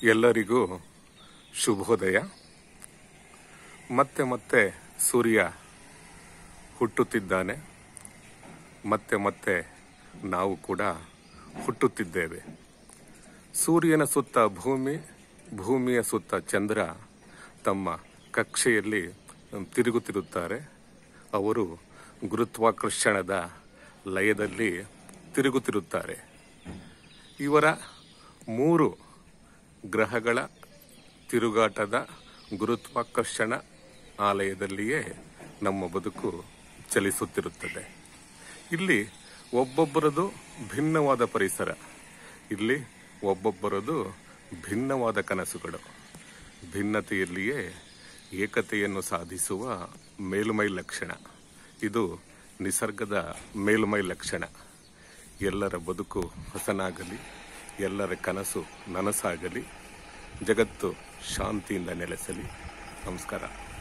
ಎಲ್ಲರಿಗೂ ಶುಭೋದಯ ಮತ್ತೆ ಮತ್ತೆ ಸೂರ್ಯ ಹುಟ್ಟುತ್ತಿದ್ದಾನೆ ಮತ್ತೆ ಮತ್ತೆ ನಾವು ಕೂಡ ಹುಟ್ಟುತ್ತಿದ್ದೇವೆ ಸೂರ್ಯನ ಸುತ್ತ ಭೂಮಿ ಭೂಮಿಯ ಸುತ್ತ ಚಂದ್ರ ತಮ್ಮ ಕಕ್ಷೆಯಲ್ಲಿ ತಿರುಗುತ್ತಿರುತ್ತಾರೆ ಅವರು ಗುರುತ್ವಾಕರ್ಷಣದ ಲಯದಲ್ಲಿ ತಿರುಗುತ್ತಿರುತ್ತಾರೆ ಇವರ ಮೂರು ಗ್ರಹಗಳ ತಿರುಗಾಟದ ಗುರುತ್ವಾಕರ್ಷಣ ಆಲಯದಲ್ಲಿಯೇ ನಮ್ಮ ಬದುಕು ಚಲಿಸುತ್ತಿರುತ್ತದೆ ಇಲ್ಲಿ ಒಬ್ಬೊಬ್ಬರದು ಭಿನ್ನವಾದ ಪರಿಸರ ಇಲ್ಲಿ ಒಬ್ಬೊಬ್ಬರದು ಭಿನ್ನವಾದ ಕನಸುಗಳು ಭಿನ್ನತೆಯಲ್ಲಿಯೇ ಏಕತೆಯನ್ನು ಸಾಧಿಸುವ ಮೇಲ್ಮೈ ಲಕ್ಷಣ ಇದು ನಿಸರ್ಗದ ಮೇಲ್ಮೈ ಲಕ್ಷಣ ಎಲ್ಲರ ಬದುಕು ಹೊಸನಾಗಲಿ ಎಲ್ಲರ ಕನಸು ನನಸಾಗಲಿ ಜಗತ್ತು ಶಾಂತಿಯಿಂದ ನೆಲೆಸಲಿ ನಮಸ್ಕಾರ